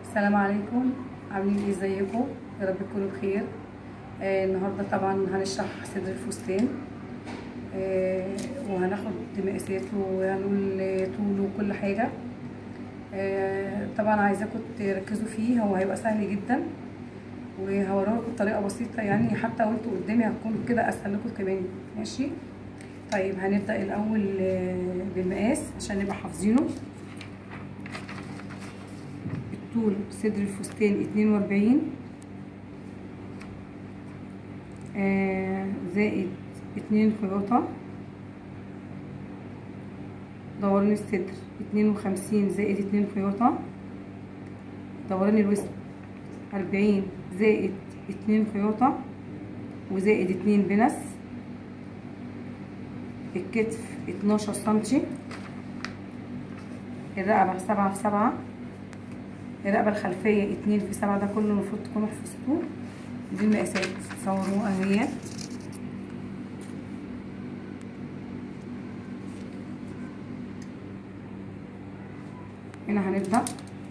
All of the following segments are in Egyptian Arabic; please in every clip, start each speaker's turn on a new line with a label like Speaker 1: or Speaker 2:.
Speaker 1: السلام عليكم عاملين ايه ازيكم يا رب تكونوا بخير آه النهارده طبعا هنشرح صدر الفستان آه وهناخد مقاساته وهنقول طوله وكل حاجه آه طبعا عايزاكم تركزوا فيه هو هيبقى سهل جدا وهوريكم بطريقه بسيطه يعني حتى وانتوا قدامي هتكون كده اسهل لكم كمان ماشي طيب هنبدا الاول بالمقاس عشان نبقى حافظينه طول صدر الفستان اتنين واربعين آه زائد اتنين خياطة دوران الصدر اتنين وخمسين زائد اتنين خياطة دوران الوسط اربعين زائد اتنين خياطة وزائد اتنين بنس الكتف اتناشر سنتي الرقبة سبعة في سبعة الرقبة الخلفية اتنين في سبعة ده كله المفروض تكونوا حفظتوه دي المقاسات صوروها اهيت هنا هنبدأ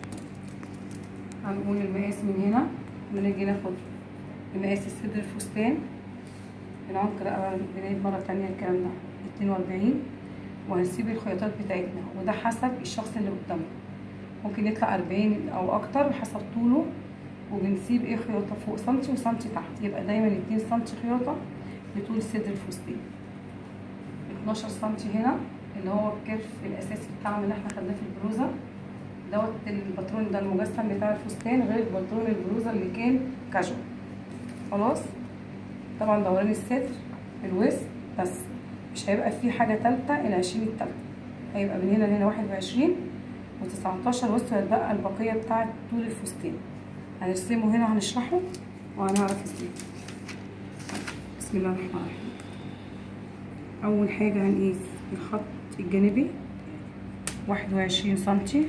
Speaker 1: هنقول المقاس من هنا ونيجي ناخد مقاس الصدر الفستان العمق رقبة بنعيد مرة تانية الكلام ده اتنين واربعين وهنسيب الخياطات بتاعتنا وده حسب الشخص اللي قدامنا ممكن يطلع أربعين او اكتر حسب طوله وبنسيب ايه خياطه فوق سنتي وسنتي تحت يبقى دايما اتنين سنتي خياطه لطول صدر الفستان اتناشر سنتي هنا اللي هو الكرف الاساسي بتاعنا اللي احنا خدناه في البلوزه دوت الباترون ده المجسم بتاع الفستان غير باترون البلوزه اللي كان كاجوال خلاص طبعا دوران الصدر الوسط بس مش هيبقى فيه حاجه تالته العشرين التالته هيبقى من هنا لهنا واحد وعشرين وتسعتاشر وسط هتبقى البقية بتاعة طول الفستان هنرسمه هنا هنشرحه وهنعرف ازاي بسم الله الرحمن الرحيم أول حاجة هنقيس الخط الجانبي واحد وعشرين سنتي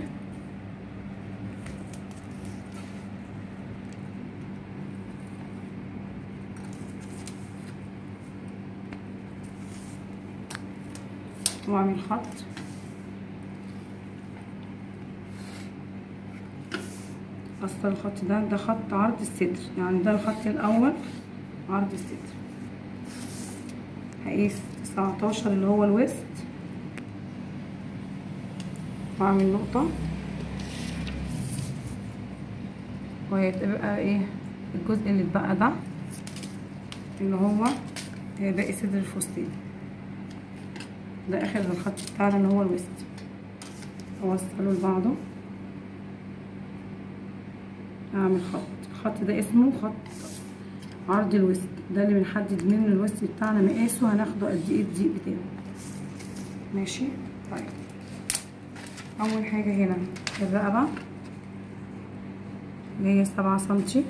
Speaker 1: واعمل خط اصل الخط ده ده خط عرض الصدر يعني ده الخط الاول عرض الصدر هقيس تسعتاشر اللي هو الوسط واعمل نقطة وهيبقى ايه الجزء اللي اتبقى ده اللي هو باقي صدر الفستان ده اخر الخط بتاعنا اللي هو الوسط اوصله لبعضه اعمل خط الخط ده اسمه خط عرض الوسط ده اللي بنحدد منه الوسط بتاعنا مقاسه هناخده قد ايه الضيق بتاعه ماشي طيب اول حاجه هنا الرقبه اللي هي سبعة سنتي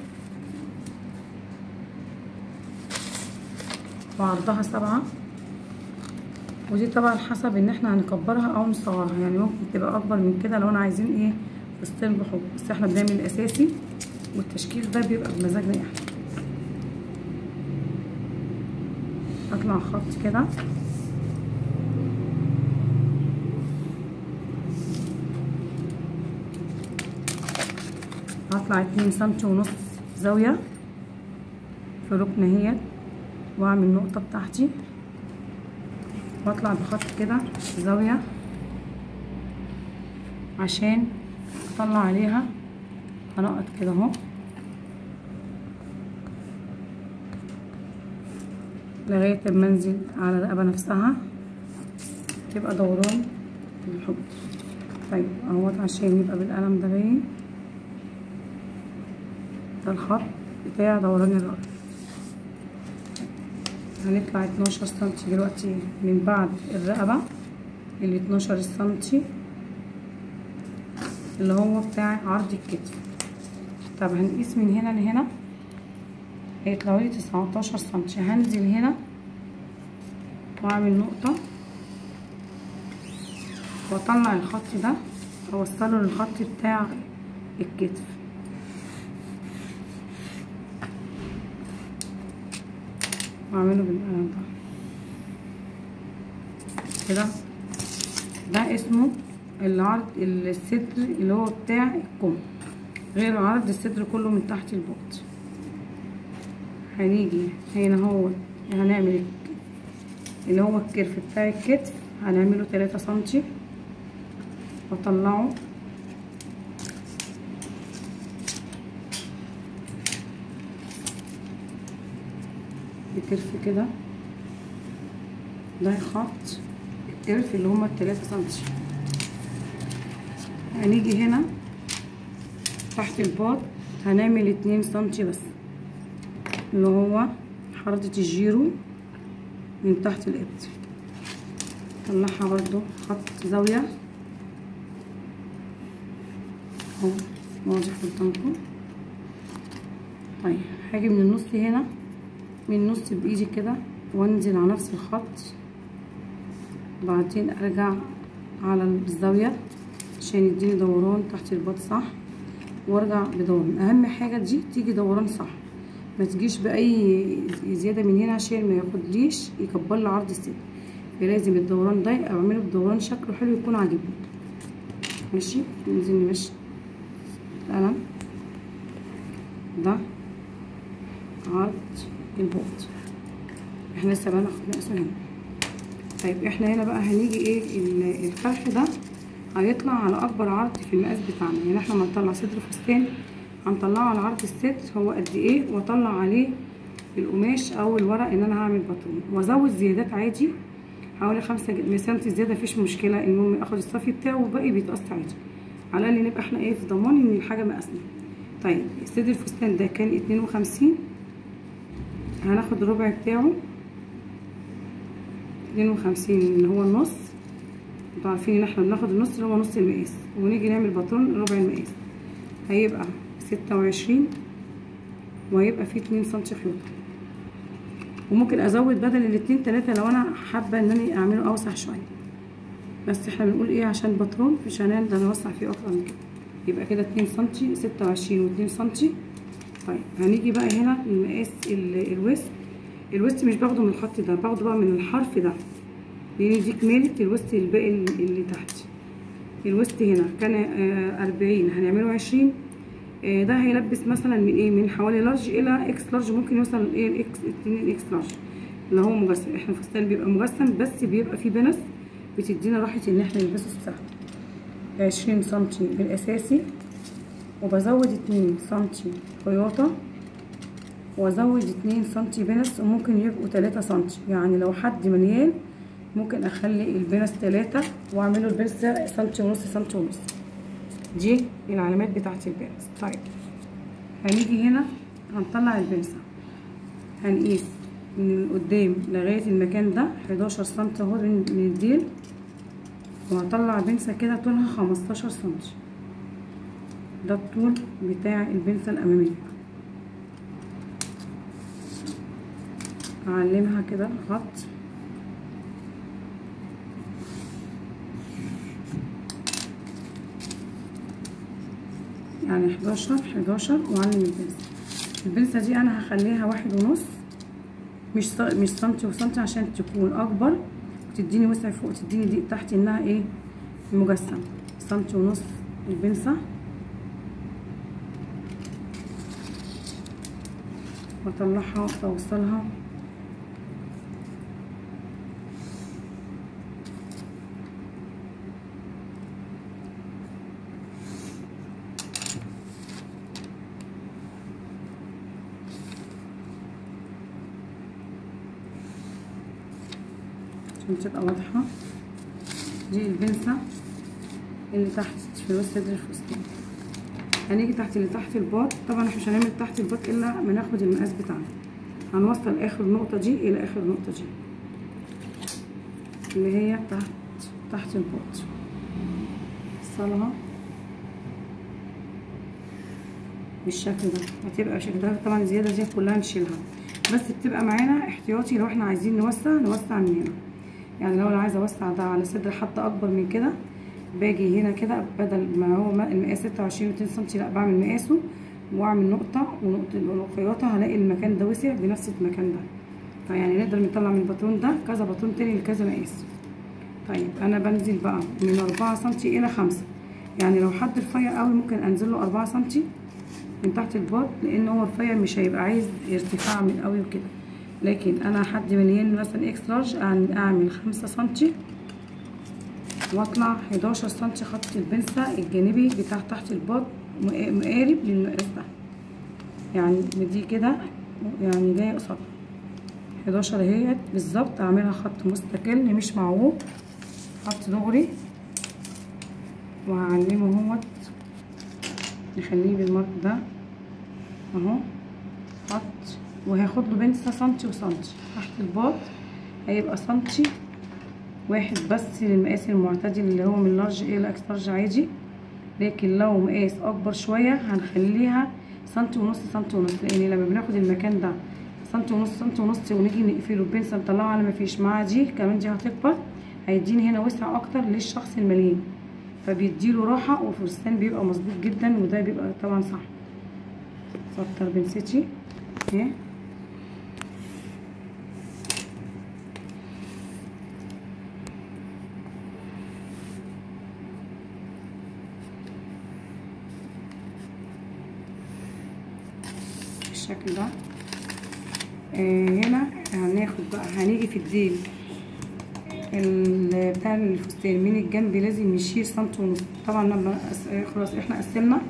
Speaker 1: وعرضها سبعة ودي طبعا حسب ان احنا هنكبرها او نصغرها يعني ممكن تبقى اكبر من كده لو انا عايزين ايه فستان بحب بس احنا بنعمل الاساسي والتشكيل ده بيبقى بمزاجنا احنا اطلع خط كده هطلع اتنين سنتي ونص زاوية في ركن اهيت واعمل نقطة بتاعتي واطلع بخط كده زاوية عشان اطلع عليها هنقط كده اهو لغاية ما انزل على الرقبة نفسها تبقى دوران الحب طيب اهوت عشان يبقى بالقلم ده باين ده الخط بتاع دوران الرقبة هنطلع اتناشر سنتي دلوقتي من بعد الرقبة ال اتناشر سنتي اللي هو بتاع عرض الكتف طب هنقيس من هنا لهنا هيطلعوا لي تسعتاشر سنتي هنزل هنا واعمل نقطة واطلع الخط ده اوصله للخط بتاع الكتف واعمله بالقلم ده كده ده اسمه العرض الصدر اللي هو بتاع الكم غير عرض الصدر كله من تحت البوت هنيجي هنا هو هنعمل اللي هو الكرف بتاع الكتف هنعمله تلاتة سنتي واطلعه بكرف كده ده خط الكرف اللي هما التلاتة سنتي هنيجي هنا تحت الباط هنعمل اتنين سنتي بس اللي هو حركة الجيرو من تحت الابط طلعها برضو خط زاوية اهو واضح قدامكم طيب هاجي من النص هنا من النص بايدي كده وانزل على نفس الخط بعدين ارجع على الزاوية عشان يديني دوران تحت الباط صح وارجع بدوران اهم حاجة دي تيجي دوران صح ما تجيش باي زياده من هنا عشان ما ياخدليش يكبر لي عرض الصدر فلازم الدوران ده اعمله بدوران شكله حلو يكون عاجبني ماشي ننزل نمشي القلم ده عرض البوت احنا لسه بقى ناخد مقاسه هنا طيب احنا هنا بقى هنيجي ايه الفرخ ده هيطلع على اكبر عرض في المقاس بتاعنا يعني احنا لما نطلع صدر فستان هنطلعه على عرض الصدر هو قد ايه واطلع عليه القماش او الورق ان انا هعمل بطون وازود زيادات عادي حوالي خمسة سنتي زياده مفيش مشكله المهم اخد الصافي بتاعه والباقي بيتقص عادي على الاقل نبقى احنا ايه في ضمان ان الحاجه مقاسنا طيب صدر الفستان ده كان اتنين وخمسين هناخد الربع بتاعه اتنين وخمسين اللي هو النص انتوا عارفين ان احنا بناخد النص اللي هو نص المقاس ونيجي نعمل بطون ربع المقاس هيبقى ستة وعشرين وهيبقى فيه اتنين سنتي خيوطة وممكن ازود بدل الاتنين تلاتة لو انا حابة ان انا اعمله اوسع شوية بس احنا بنقول ايه عشان باترون مش هنقدر نوسع فيه اكتر من كده يبقى كده اتنين سنتي ستة وعشرين واتنين سنتي طيب هنيجي بقى هنا لمقاس الوسط الوسط مش باخده من الخط ده باخده بقى من الحرف ده لان دي كمالة الوسط الباقي اللي تحت الوسط هنا كان أربعين هنعمله عشرين ده هيلبس مثلا من ايه من حوالي لارج الى اكس لارج ممكن يوصل ايه الاكس اتنين اكس لارج اللي هو مجسم احنا الفستان بيبقى مجسم بس بيبقى فيه بنس بتدينا راحه ان احنا نلبسه سهل عشرين سنتي الاساسي وبزود اتنين سنتي خياطه وازود اتنين سنتي بنس وممكن يبقوا تلاتة سنتي يعني لو حد مليان ممكن اخلي البنس تلاتة واعمله البنس ده سنتي ونص سنتي ونص دي العلامات بتاعت البنس طيب هنيجي هنا هنطلع البنسة هنقيس من قدام لغاية المكان ده حداشر سنتي اهو من الديل وهطلع بنسة كده طولها خمستاشر سنتي ده الطول بتاع البنسة الأمامية أعلمها كده خط يعني حداشر حداشر وأعلم البنسة البنسة دي أنا هخليها واحد ونص مش مش سنتي وسنتي عشان تكون أكبر وتديني وسع فوق تديني دي تحت إنها إيه مجسم سنتي ونص البنسة واطلعها واوصلها عشان تبقى واضحة دي البنسة اللي تحت في وسط صدر الفستان هنيجي تحت اللي تحت الباط طبعا احنا مش هنعمل تحت الباط الا ما ناخد المقاس بتاعنا هنوصل اخر نقطة دي الى اخر نقطة دي اللي هي تحت تحت الباط وصلها بالشكل ده هتبقى بالشكل ده طبعا الزيادة دي كلها نشيلها بس بتبقى معانا احتياطي لو احنا عايزين نوسع نوسع من هنا يعني لو انا عايزه اوسع ده على صدر حتى اكبر من كده باجي هنا كده بدل ما هو المقاس ستة وعشرين واتنين سنتي لا بعمل مقاسه واعمل نقطة ونقطة الخياطة هلاقي المكان ده وسع بنفس المكان ده فيعني نقدر نطلع من الباترون ده كذا باترون تاني لكذا مقاس طيب انا بنزل بقى من اربعة سنتي الى خمسة يعني لو حد رفيع قوي ممكن انزل له اربعة سنتي من تحت الباط لان هو رفيع مش هيبقى عايز ارتفاع من قوي وكده لكن انا حد مليان مثلا اكس لارج اعمل خمسة سنتي واطلع 11 سنتي خط البنسة الجانبي بتاع تحت الباط مقارب للمقاس ده يعني دي كده يعني جايه قصادها 11 اهيت بالظبط اعملها خط مستقل مش معوج خط دغري وهعلمه اهوت نخليه بالمارك ده اهو خط وهاخد له بنسة سنتي وسنتي تحت الباط هيبقى سنتي واحد بس للمقاس المعتدل اللي هو من لارج ايه لاكس لارج عادي لكن لو مقاس اكبر شويه هنخليها سنتي ونص سنتي ونص لان لما بناخد المكان ده سنتي ونص سنتي ونص ونيجي نقفله بنسة نطلعه على ما فيش مع دي كمان دي هتكبر هيديني هنا وسع اكتر للشخص المليان فبيديله راحه وفستان بيبقى مظبوط جدا وده بيبقى طبعا صح سطر بنستي اهي بالشكل ده آه هنا هناخد بقى هنيجي في الديل بتاع الفستان من الجنب لازم يشيل سنتي ونص طبعا لما خلاص احنا قسمنا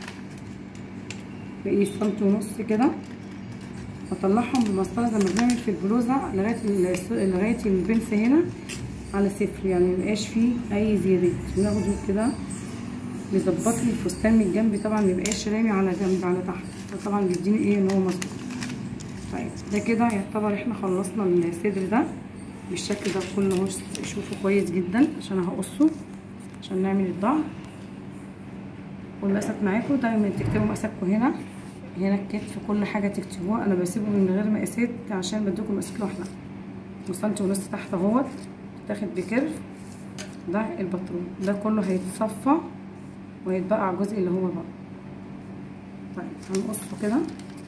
Speaker 1: بقيت سنتي ونص كده اطلعهم بمسطره زي ما بنعمل في البلوزه لغايه لغايه البنس هنا على صفر يعني ميبقاش فيه اي زيادات ناخده كده نظبط لي الفستان من الجنب طبعا ميبقاش رامي على جنب على تحت فطبعا بيديني ايه ان هو مظبوط طيب ده كده يعتبر احنا خلصنا الصدر ده بالشكل ده كله اهو شوفوا كويس جدا عشان هقصه عشان نعمل الضعف والمقاسات معاكم دايما تكتبوا مقاساتكم هنا هنا الكتف كل حاجه تكتبوها انا بسيبه من غير مقاسات عشان بديكم مقاسات لوحدها وسنتي ونص تحت اهوت تاخد بكرف ده البطرون ده كله هيتصفى وهيتبقى على الجزء اللي هو بقى طيب هنقصه كده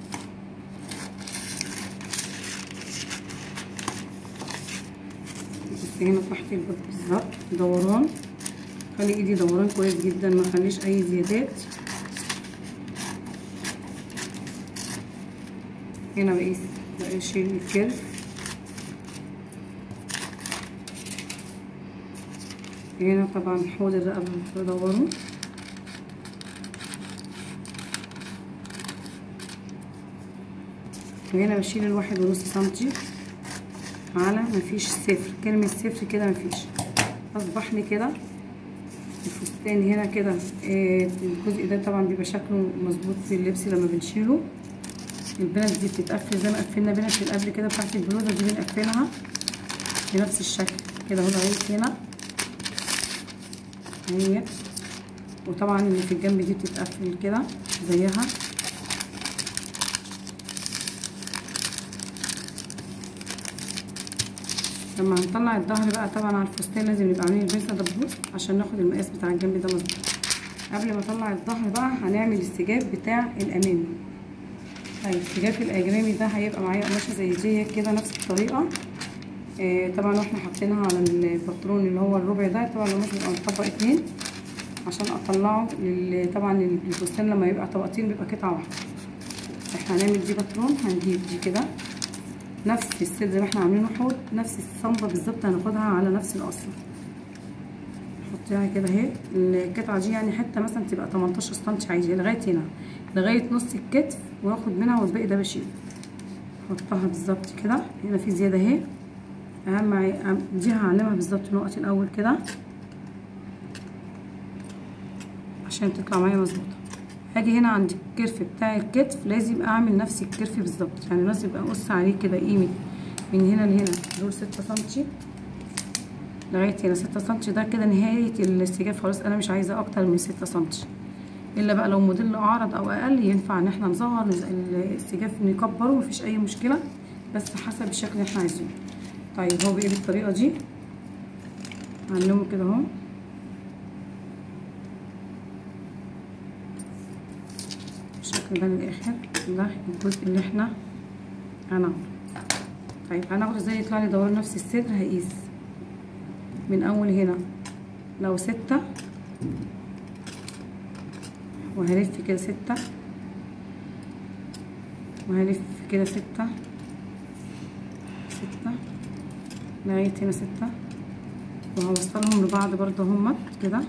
Speaker 1: هنا تحت البط بالظبط دوران خلي ايدي دوران كويس جدا ما خليش اي زيادات هنا بقيس بشيل الكرف هنا طبعا حوض الرقبة بدوره وهنا بشيل الواحد ونص سنتي على مفيش صفر كلمة صفر كده مفيش اصبح لي كده الفستان هنا كده آه الجزء ده طبعا بيبقى شكله مظبوط في اللبس لما بنشيله البنت دي بتتقفل زي ما قفلنا بنت اللي قبل كده بتاعت البلوزه دي بنقفلها بنفس الشكل كده اهو لغايه هنا اهي وطبعا اللي في الجنب دي بتتقفل كده زيها لما هنطلع الظهر بقى طبعا على الفستان لازم نبقى عاملين البنسه دبوس عشان ناخد المقاس بتاع الجنب ده مظبوط قبل ما اطلع الظهر بقى هنعمل السجاف بتاع الامامي طيب السجاف الامامي ده هيبقى معايا قماشه زي دي كده نفس الطريقه آه طبعا واحنا حاطينها على البطرون اللي هو الربع ده طبعا القماش بيبقى مطبق اتنين عشان اطلعه طبعا الفستان لما يبقى طبقتين بيبقى قطعه واحده احنا هنعمل دي بطرون هنجيب دي كده نفس الصدر اللي احنا عاملينه حوض نفس الصنبه بالظبط هناخدها على نفس القصر نحطيها كده اهي القطعه دي يعني حته مثلا تبقى 18 سم عادي لغايه هنا لغايه نص الكتف واخد منها والباقي ده بشيل احطها بالظبط كده هنا في زياده اهي اهم دي هعلمها بالظبط نقط الاول كده عشان تطلع معايا مظبوطه هاجي هنا عند الكرف بتاع الكتف لازم اعمل نفس الكرف بالظبط يعني لازم اقص عليه كده قيمه من هنا لهنا دول ستة سنتي لغايه هنا ستة سنتي ده كده نهايه السجاف خلاص انا مش عايزه اكتر من ستة سنتي الا بقى لو موديل اعرض او اقل ينفع ان احنا نصغر السجاف نكبره مفيش اي مشكله بس حسب الشكل اللي احنا عايزينه طيب هو بقى بالطريقه دي هنلمه كده اهو بالشكل ده للاخر ده الجزء اللي احنا هناخده طيب هناخده ازاي يطلع لي دوار نفس الصدر هقيس من اول هنا لو ستة وهلف كده ستة وهلف كده ستة ستة لغاية هنا ستة وهوصلهم لبعض برضه هما كده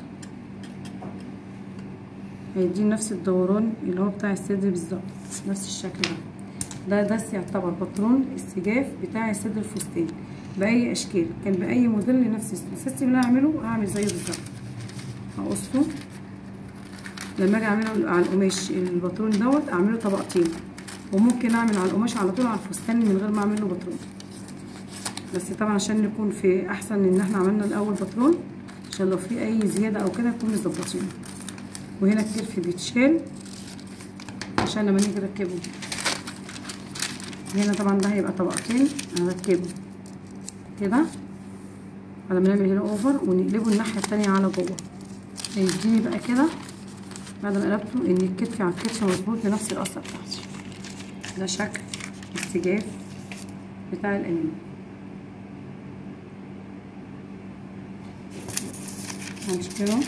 Speaker 1: هيديني نفس الدوران اللي هو بتاع الصدر بالظبط نفس الشكل ده ده ده يعتبر باترون السجاف بتاع صدر الفستان باي اشكال كان باي موديل نفس السيستم اللي هعمله هعمل زيه بالظبط هقصه لما اجي اعمله على القماش الباترون دوت اعمله طبقتين وممكن اعمل على القماش على طول على الفستان من غير ما اعمل له باترون بس طبعا عشان نكون في احسن ان احنا عملنا الاول باترون عشان لو في اي زياده او كده نكون مظبطينه وهنا الكرف بيتشال عشان لما نيجي نركبه هنا طبعا ده هيبقى طبقتين هنركبه كده على ما نعمل هنا اوفر ونقلبه الناحيه التانية على جوه هيديني بقى كده بعد ما قلبته ان الكتف على الكتف مظبوط لنفس القصه بتاعتي ده شكل السجاف بتاع الانيمال هنشكله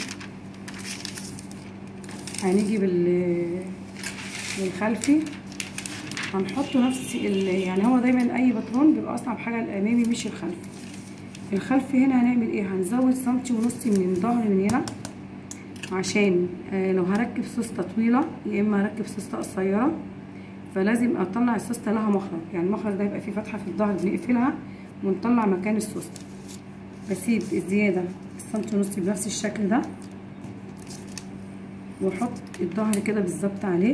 Speaker 1: هنيجي بال بالخلفي هنحطه نفس ال... يعني هو دايما اي باترون بيبقى اصعب حاجه الامامي مش الخلفي الخلفي هنا هنعمل ايه هنزود سنتي ونص من الظهر من هنا عشان آه لو هركب سوسته طويله يا اما هركب سوسته قصيره فلازم اطلع السوسته لها مخرج يعني المخرج ده يبقى فيه فتحه في الظهر بنقفلها ونطلع مكان السوسته بسيب الزياده السنتي ونص بنفس الشكل ده واحط الظهر كده بالظبط عليه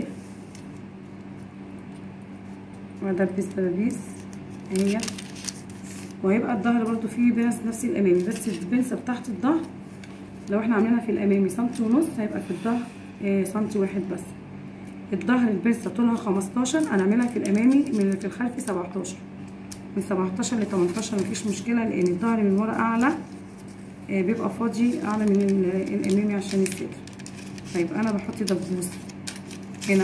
Speaker 1: وادبس دبابيس اهي وهيبقى الظهر برضو فيه بنس نفس الامامي بس البنسه بتاعت الظهر لو احنا عاملينها في الامامي سنتي ونص هيبقى في الظهر آه سنتي واحد بس الظهر البنسه طولها خمستاشر هنعملها في الامامي من في الخلفي سبعتاشر من سبعتاشر لتمنتاشر مفيش مشكله لان الظهر من ورا اعلى آه بيبقى فاضي اعلى من الامامي عشان الصدر طيب انا بحط دبوس هنا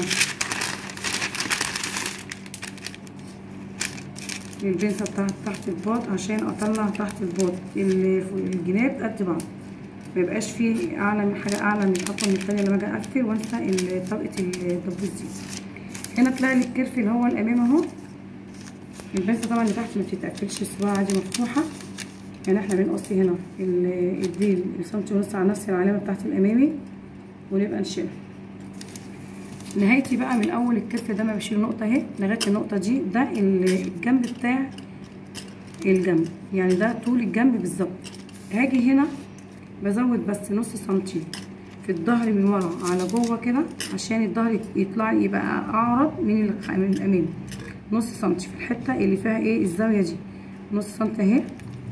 Speaker 1: البنسة بتاعت تحت الباط عشان اطلع تحت الباط الجناب قد بعض ميبقاش فيه اعلى من حاجة اعلى من الخطوة من التانية لما اجي اقفل وانسى طبقة الدبوس دي هنا طلع لي الكرف اللي هو الامام اهو البنسة طبعا اللي تحت ما بتتقفلش سواء عادي مفتوحة يعني احنا بنقص هنا الديل سنتي ونص على نفس العلامة بتاعت الامامي ونبقى نشيلها نهايتي بقى من اول الكتف ده ما بشيل نقطه اهي لغايه النقطه دي ده الجنب بتاع الجنب يعني ده طول الجنب بالظبط هاجي هنا بزود بس نص سنتي في الظهر من ورا على جوه كده عشان الظهر يطلع يبقى اعرض من من الامام نص سنتي في الحته اللي فيها ايه الزاويه دي نص سنتي اهي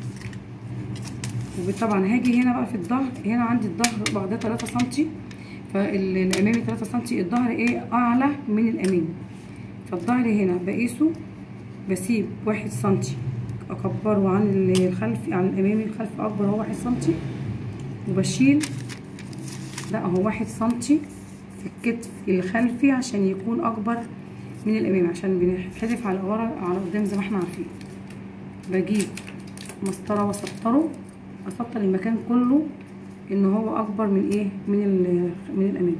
Speaker 1: وطبعا هاجي هنا بقى في الظهر هنا عندي الظهر بعدها 3 سنتي فالامامي 3 سم الظهر ايه اعلى من الامامي فالظهر هنا بقيسه بسيب واحد سم اكبره عن الخلفي عن الامامي الخلفي اكبر هو واحد سم وبشيل ده اهو واحد سم في الكتف الخلفي عشان يكون اكبر من الامامي عشان بنحذف على ورا على قدام زي ما احنا عارفين بجيب مسطره واسطره اسطر المكان كله ان هو اكبر من ايه من من الامام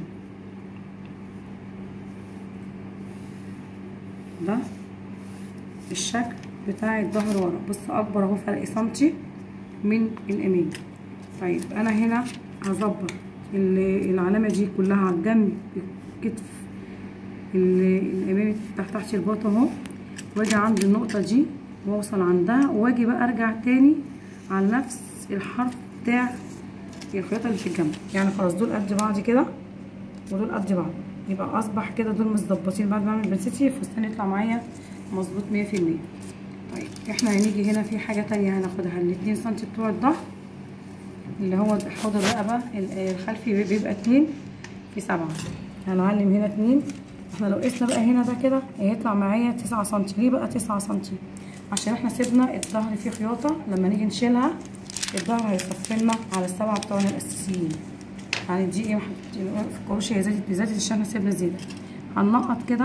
Speaker 1: ده الشكل بتاع الظهر ورا بص اكبر اهو فرق سنتي من الامام طيب انا هنا هظبط العلامه دي كلها على الجنب الكتف الامامي تحت تحت الباط اهو واجي عند النقطه دي واوصل عندها واجي بقى ارجع تاني على نفس الحرف بتاع الخياطه اللي في الجنب يعني خلاص دول قد بعض كده ودول قد بعض يبقى اصبح كده دول متظبطين بعد ما اعمل بنسيتي الفستان يطلع معايا مظبوط مية في المية طيب احنا هنيجي هنا في حاجه تانية هناخدها الاتنين سنتي بتوع الظهر اللي هو حوض الرقبه الخلفي بيبقى اتنين في سبعة هنعلم هنا اتنين احنا لو قسنا بقى هنا ده كده هيطلع معايا تسعة سنتي ليه بقى تسعة سنتي عشان احنا سيبنا الظهر فيه خياطه لما نيجي نشيلها الظهر هيصفي لنا على السبعه بتوعنا الاساسيين يعني دي ايه في الكروشيه هي زادت بزادت عشان احنا سيبنا زياده هننقط كده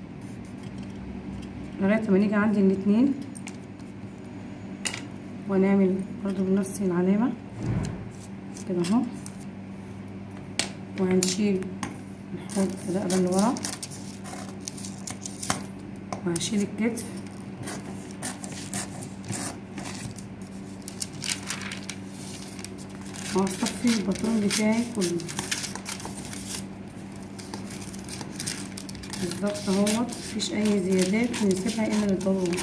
Speaker 1: لغايه ما نيجي عند الاتنين ونعمل برضو بنفس العلامه كده اهو وهنشيل الحوض الرقبه اللي ورا وهشيل الكتف وهصفي البطرون بتاعي كله بالظبط اهوت مفيش اي زيادات بنسيبها الا للضروره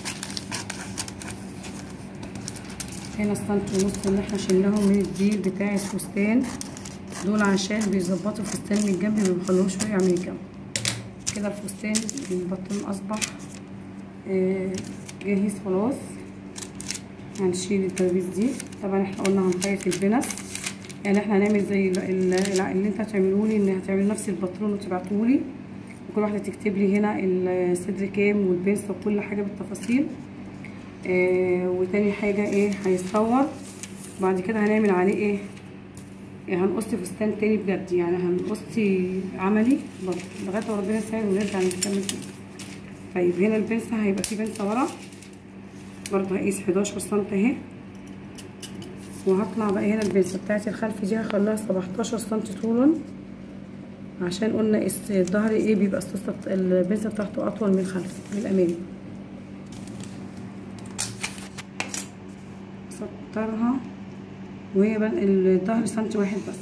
Speaker 1: هنا السنتي ونص اللي احنا شلناهم من الديل بتاع الفستان دول عشان بيظبطوا الفستان من الجنب ما بيخلوهوش وقع من الجنب كده الفستان البطلون اصبح آه جاهز خلاص هنشيل الترابيز دي طبعا احنا قلنا هنخيط البنس يعني احنا هنعمل زي اللي انت هتعملوه لي ان هتعملوا نفس البطلون وتبعتوه لي وكل واحده تكتب لي هنا الصدر كام والبنس وكل حاجه بالتفاصيل آه وتاني حاجه ايه هيتصور بعد كده هنعمل عليه ايه هنقص فستان تاني بجد يعني هنقص عملي لغايه ما ربنا يسهل ونرجع نكمل فيه طيب هنا البنسه هيبقى في بنسه ورا برضه هقيس 11 سم اهي وهطلع بقى هنا البنسه بتاعتي الخلف دي هخليها 17 سم طولا عشان قلنا الظهر ايه بيبقى البنسه بتاعته اطول من الخلف من الامامي سطرها وهي الظهر سنتي واحد بس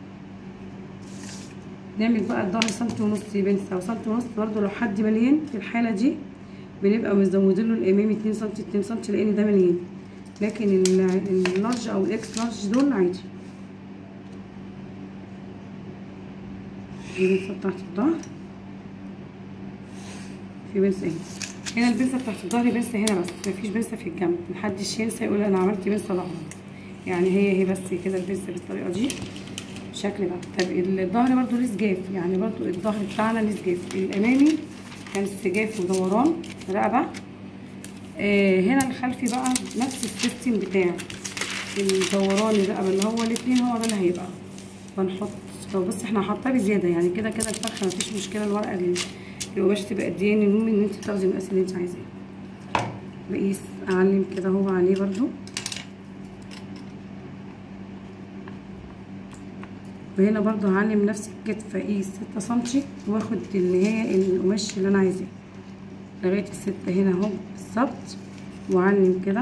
Speaker 1: نعمل بقى الظهر سنتي ونص بنسة وسنتي ونص برضو لو حد مليان في الحالة دي بنبقى مزودين له الامامي اتنين سنتي اتنين سنتي لان ده مليان لكن اللارج او الاكس لارج دول عادي دي البنسة بتاعت الظهر في بنسة اهي هنا البنسة بتاعت الظهر بنسة هنا بس مفيش بنسة في الجنب محدش ينسى يقول انا عملت بنسة ظهر يعني هي هي بس كده البنسة بالطريقة دي شكل بقى طب الظهر برضو ليه سجاف يعني برضو الظهر بتاعنا ليه سجاف الامامي كان سجاف ودوران رقبة آه هنا الخلفي بقى نفس السيستم بتاع الدوران الرقبة اللي هو الاتنين هو ده اللي هيبقى بنحط لو بس احنا حاطاه بزيادة يعني كده كده الفرخة مفيش مشكلة الورقة القماش تبقى قد ايه المهم ان انت تاخدي المقاس اللي انت عايزاه بقيس اعلم كده هو عليه برضو وهنا برضو هعلم نفس الكتف اقيس ستة سنتي واخد اللي هي القماش اللي انا عايزاه لغاية الستة هنا اهو بالظبط واعلم كده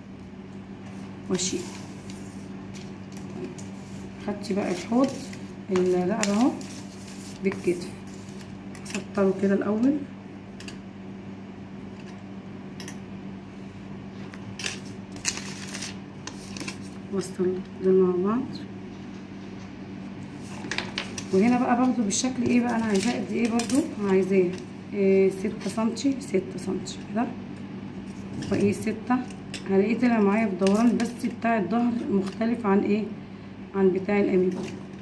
Speaker 1: واشيل خدتي بقى الحوض الرقبة اهو بالكتف اسطره كده الاول واسطر دول مع بعض وهنا بقى باخده بالشكل ايه بقى انا عايزاه قد ايه برضو عايزاه إيه ستة سنتي ستة سنتي كده وايه ستة هلاقيه طلع معايا بدوران بس بتاع الظهر مختلف عن ايه عن بتاع الامامي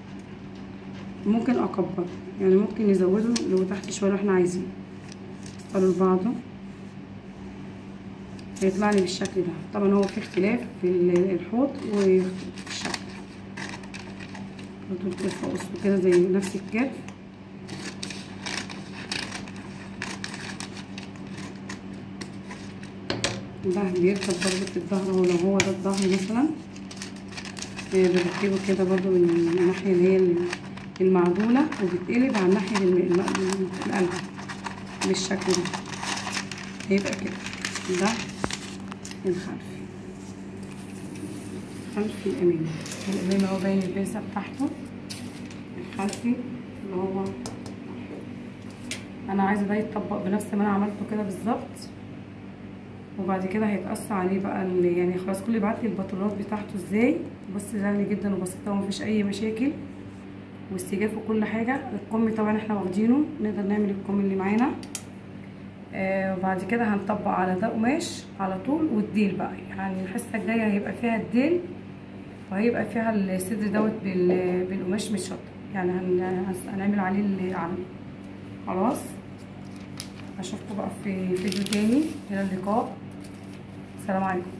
Speaker 1: ممكن اكبر يعني ممكن نزوده لو تحت شويه لو احنا عايزين نختاروا لبعضه هيطلع لي بالشكل ده طبعا هو في اختلاف في الحوض وفي الشكل برضو الكتف اقصه كده زي نفس الكتف ده بيركب برضو في الظهر ولو هو ده الظهر مثلا بركبه كده برضو من الناحية اللي هي المعدولة وبتقلب على الناحية القلب بالشكل ده هيبقى كده ده الخلفي الخلفي الأمامي الأمامي اهو باين البنسة بتاعته الخلفي اللي هو أنا عايزة ده يتطبق بنفس ما أنا عملته كده بالظبط وبعد كده هيتقص عليه بقى يعني خلاص كل يبعت لي البطولات بتاعته ازاي بص سهل جدا وبسيطه ومفيش اي مشاكل واستجاف وكل حاجه الكم طبعا احنا واخدينه نقدر نعمل الكم اللي معانا آه وبعد كده هنطبق على ده قماش على طول والديل بقى يعني الحصه الجايه هيبقى فيها الديل وهيبقى فيها الصدر دوت بالقماش متشطب يعني هنعمل عليه العمل خلاص اشوفكم بقى في فيديو تاني الى اللقاء السلام عليكم